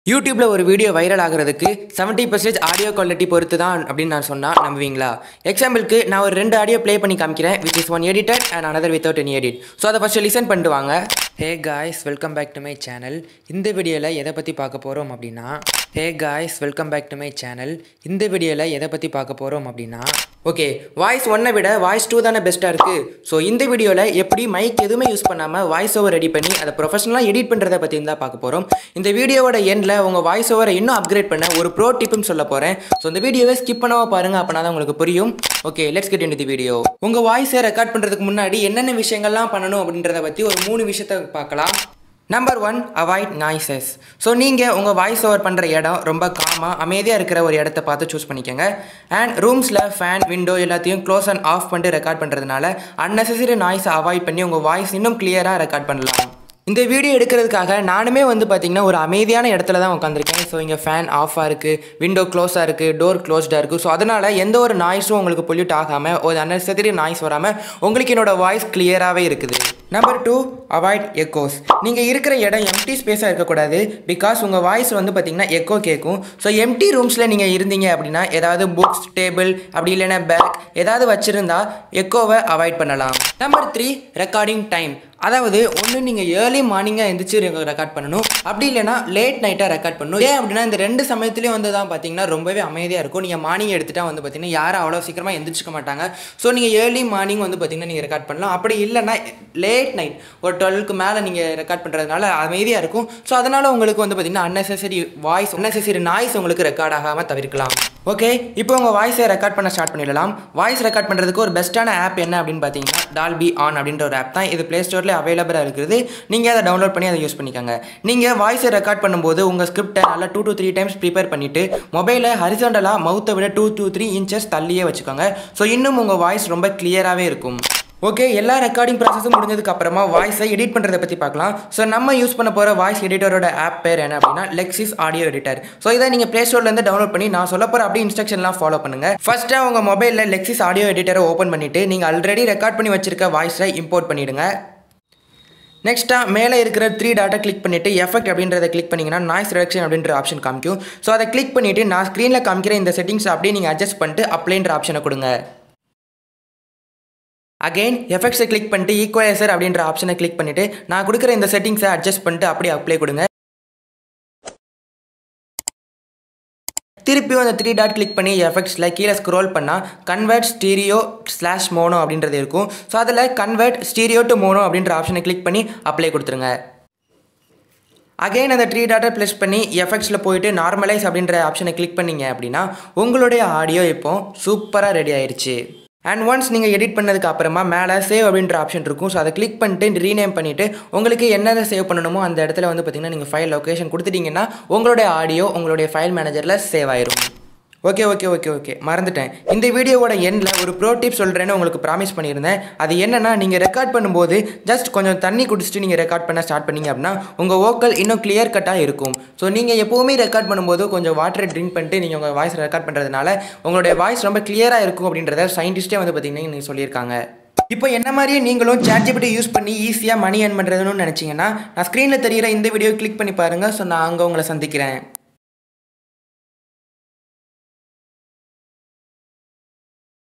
யூடியூப்பில் ஒரு video viral ஆகிறதுக்கு 70% பர்சன்டேஜ் ஆடியோ குவாலிட்டி பொறுத்து தான் அப்படின்னு நான் சொன்னால் நம்புவீங்களா எக்ஸாம்பிளுக்கு நான் ஒரு ரெண்டு ஆடியோ ப்ளே பண்ணி காமிக்கிறேன் which is one edited and another without any edit so அதை ஃபஸ்ட்டு லிசன் பண்ணிட்டு வாங்க hey guys welcome back to my channel இந்த வீடியோவில் எதை பற்றி பார்க்க போகிறோம் அப்படின்னா hey guys welcome back to my channel இந்த வீடியோவில் எதை பற்றி பார்க்க போகிறோம் அப்படின்னா ஓகே வாய்ஸ் ஒன்னை விட வாய்ஸ் டூ தானே பெஸ்ட்டாக இருக்குது ஸோ இந்த வீடியோவில் எப்படி மைக் எதுவுமே யூஸ் பண்ணாமல் வாய்ஸ் ஓவர் ரெடி பண்ணி அதை ப்ரொஃபஷனலாக எடிட் பண்ணுறதை பற்றி தான் பார்க்க போகிறோம் இந்த வீடியோவோட எண்டில் உங்கள் வாய்ஸ் ஓவரை இன்னும் அப்கிரேட் பண்ண ஒரு ப்ரோ டிப்பும் சொல்ல போகிறேன் ஸோ இந்த வீடியோவை ஸ்கிப் பண்ணாமல் பாருங்கள் அப்போனா தான் உங்களுக்கு புரியும் okay let's get in the video உங்கள் வாய்ஸை ரெக்கார்ட் பண்ணுறதுக்கு முன்னாடி என்னென்ன விஷயங்கள்லாம் பண்ணணும் அப்படின்றத பற்றி ஒரு மூணு விஷயத்தை பார்க்கலாம் number one avoid noises so நீங்கள் உங்கள் வாய்ஸ் ஓவர் பண்ணுற இடம் ரொம்ப காமாக அமைதியாக இருக்கிற ஒரு இடத்த பார்த்து சூஸ் பண்ணிக்கோங்க அண்ட் ரூம்ஸில் ஃபேன் விண்டோ எல்லாத்தையும் க்ளோஸ் அண்ட் ஆஃப் பண்ணிட்டு ரெக்கார்ட் பண்ணுறதுனால unnecessary நாய்ஸை அவாய்ட் பண்ணி உங்கள் வாய்ஸ் இன்னும் கிளியராக ரெக்கார்ட் பண்ணலாம் இந்த வீடியோ எடுக்கிறதுக்காக நானுமே வந்து பார்த்திங்கன்னா ஒரு அமைதியான இடத்துல தான் உட்காந்துருக்கேன் ஸோ இங்கே ஃபேன் ஆஃபாக இருக்குது விண்டோ க்ளோஸாக இருக்குது டோர் க்ளோஸ்டாக இருக்குது ஸோ அதனால் எந்த ஒரு நாய்ஸும் உங்களுக்கு பொல்யூட் ஆகாமல் ஒரு unnecessary நாய்ஸ் வராமல் உங்களுக்கு என்னோட வாய்ஸ் கிளியராகவே இருக்குது நம்பர் டூ அவாய்ட் எக்கோஸ் நீங்கள் இருக்கிற இடம் எம்டி ஸ்பேஸாக இருக்கக்கூடாது பிகாஸ் உங்கள் வாய்ஸ் வந்து பார்த்திங்கன்னா எக்கோ கேட்கும் ஸோ எம்டி ரூம்ஸில் நீங்கள் இருந்தீங்க அப்படின்னா ஏதாவது புக்ஸ் டேபிள் அப்படி இல்லைன்னா பேக் ஏதாவது வச்சுருந்தா எக்கோவை அவாய்ட் பண்ணலாம் நம்பர் த்ரீ ரெக்கார்டிங் டைம் அதாவது ஒன்று நீங்கள் ஏர்லி மார்னிங்காக எந்திரிச்சு ரெக்கார்ட் பண்ணணும் அப்படி இல்லைனா லேட் நைட்டாக ரெக்கார்ட் பண்ணணும் ஏன் அப்படின்னா இந்த ரெண்டு சமயத்துலேயும் வந்து தான் பார்த்தீங்கன்னா ரொம்பவே அமைதியாக இருக்கும் நீங்கள் மார்னிங் எடுத்துட்டா வந்து பார்த்தீங்கன்னா யாரும் அவ்வளோ சீக்கிரமாக எந்திரிச்சிக்க மாட்டாங்க ஸோ நீங்கள் ஏர்லி மார்னிங் வந்து பார்த்தீங்கன்னா நீங்கள் ரெக்கார்ட் பண்ணலாம் அப்படி இல்லைன்னா லேட் நைட் ஒரு டுவெல்க்கு மேலே நீங்கள் ரெக்கார்ட் பண்ணுறதுனால அமைதியாக இருக்கும் ஸோ அதனால் உங்களுக்கு வந்து பார்த்தீங்கன்னா unnecessary வாய்ஸ் unnecessary நாய்ஸ் உங்களுக்கு ரெக்கார்ட் ஆகாமல் தவிர்க்கலாம் ஓகே இப்போ உங்கள் வாய்ஸை ரெக்கார்ட் பண்ண ஸ்டார்ட் பண்ணிடலாம் வாய்ஸ் ரெக்கார்ட் பண்ணுறதுக்கு ஒரு பெஸ்ட்டான ஆப் என்ன அப்படின்னு பார்த்தீங்கன்னா டால்பி ஆன் அப்படின்ற ஒரு ஆப் தான் இது ப்ளே ஸ்டோரில் அவைலபிளாக இருக்குது நீங்கள் அதை டவுன்லோட் பண்ணி அதை யூஸ் பண்ணிக்கோங்க நீங்கள் வாய்ஸை ரெக்கார்ட் பண்ணும்போது உங்கள் ஸ்கிரிப்டை நல்லா two to three times prepare பண்ணிவிட்டு மொபைலை ஹரிசாண்டலாக மவுத்தை விட டூ to த்ரீ இன்ச்சஸ் தள்ளியே வச்சுக்கோங்க ஸோ இன்னும் உங்கள் வாய்ஸ் ரொம்ப கிளியராகவே இருக்கும் ஓகே எல்லா ரெக்கார்டிங் ப்ராசஸும் முடிஞ்சதுக்கு அப்புறமா வாய்ஸை எடிட் பண்ணுறதை பற்றி பார்க்கலாம் ஸோ நம்ம யூஸ் பண்ண போகிற வாய்ஸ் எடிட்டரோட ஆப் பேர் என்ன அப்படின்னா லெக்ஸிஸ் ஆடியோ எடிட்டர் ஸோ இதை நீங்கள் ப்ளே ஸ்டோர்லேருந்து டவுன்லோட் பண்ணி நான் சொல்ல போகிற அப்படி இன்ஸ்ட்ரக்ஷன்லாம் ஃபாலோ பண்ணுங்கள் ஃபஸ்ட்டாக உங்கள் மொபைலில் லெக்ஸிஸ் ஆடியோ எடிட்டரை ஓப்பன் பண்ணிவிட்டு நீங்கள் ஆல்ரெடி ரெக்கார்ட் பண்ணி வச்சிருக்க வாய்ஸை இம்போர்ட் பண்ணிவிடுங்க நெக்ஸ்ட்டாக மேலே இருக்கிற த்ரீ டாட்டை கிளிக் பண்ணிவிட்டு எஃபெக்ட் அப்படின்றத கிளிக் பண்ணிங்கன்னா நாய்ஸ் ரிடக்ஷன் அப்படின்ற ஆப்ஷன் காமிக்கும் ஸோ அதை கிளிக் பண்ணிவிட்டு நான் ஸ்க்ரீனில் காமிக்கிற இந்த செட்டிங்ஸ் அப்படியே நீங்கள் அட்ஜஸ்ட் பண்ணிட்டு அப்ளைன்ற ஆப்ஷனை கொடுங்க அகைன் எஃபெக்ட்ஸை கிளிக் பண்ணிட்டு ஈக்குவலைசர் அப்படின்ற ஆப்ஷனை கிளிக் பண்ணிவிட்டு நான் கொடுக்குற இந்த செட்டிங்ஸை அட்ஜஸ்ட் பண்ணிட்டு அப்படியே அப்ளை கொடுங்க திருப்பியும் அந்த த்ரீ டாட் கிளிக் பண்ணி எஃபெக்ட்ஸில் கீழே ஸ்க்ரோல் பண்ணால் கன்வெர்ட் ஸ்டீரியோ ஸ்லாஷ் மோனோ அப்படின்றது இருக்கும் ஸோ அதில் கன்வெர்ட் ஸ்டீரியோ டு மோனோ அப்படின்ற ஆப்ஷனை கிளிக் பண்ணி அப்ளை கொடுத்துருங்க அகைன் அந்த த்ரீ டாட்டை ப்ளஸ் பண்ணி எஃபெக்ட்ஸில் போயிட்டு நார்மலைஸ் அப்படின்ற ஆப்ஷனை கிளிக் பண்ணீங்க அப்படின்னா உங்களுடைய ஆடியோ இப்போ சூப்பராக ரெடி ஆயிருச்சு அண்ட் ஒன்ஸ் நீங்கள் எடிட் பண்ணதுக்கு அப்புறமா மேலே சேவ் அப்படின்ற ஆப்ஷன் இருக்கும் ஸோ அதை கிளிக் பண்ணிட்டு ரீநேம் பண்ணிவிட்டு உங்களுக்கு என்னென்ன சேவ் பண்ணணுமோ அந்த இடத்துல வந்து பார்த்தீங்கன்னா நீங்கள் ஃபைல் லொக்கேஷன் கொடுத்துட்டீங்கன்னா உங்களுடைய ஆடியோ உங்களுடைய ஃபைல் மேனேஜரில் சேவ் ஆயிரும் ஓகே ஓகே ஓகே ஓகே மறந்துட்டேன் இந்த வீடியோவோட எண்டில் ஒரு ப்ரோ டிப் சொல்கிறேன்னு உங்களுக்கு ப்ராமிஸ் பண்ணியிருந்தேன் அது என்னென்னா நீங்கள் ரெக்கார்ட் பண்ணும்போது ஜஸ்ட் கொஞ்சம் தண்ணி குடிச்சிட்டு நீங்கள் ரெக்கார்ட் பண்ண ஸ்டார்ட் பண்ணீங்க அப்படின்னா உங்கள் வோக்கல் இன்னும் கிளியர் கட்டாக இருக்கும் ஸோ நீங்கள் எப்போவுமே ரெக்கார்ட் பண்ணும்போது கொஞ்சம் வாட்டரை ட்ரிங்க் பண்ணிட்டு நீங்கள் உங்கள் வாய்ஸ் ரெக்கார்ட் பண்ணுறதுனால உங்களுடைய வாய்ஸ் ரொம்ப கிளியராக இருக்கும் அப்படின்றத சயின்டிஸ்ட்டே வந்து பார்த்தீங்கன்னா நீங்கள் சொல்லியிருக்காங்க இப்போ என்ன மாதிரியே நீங்களும் ChatGPT யூஸ் பண்ணி ஈஸியாக மணி earn பண்ணுறதுன்னு நினச்சிங்கன்னா நான் ஸ்க்ரீனில் தெரியிற இந்த வீடியோ கிளிக் பண்ணி பாருங்கள் ஸோ நான் அங்கே உங்களை சந்திக்கிறேன்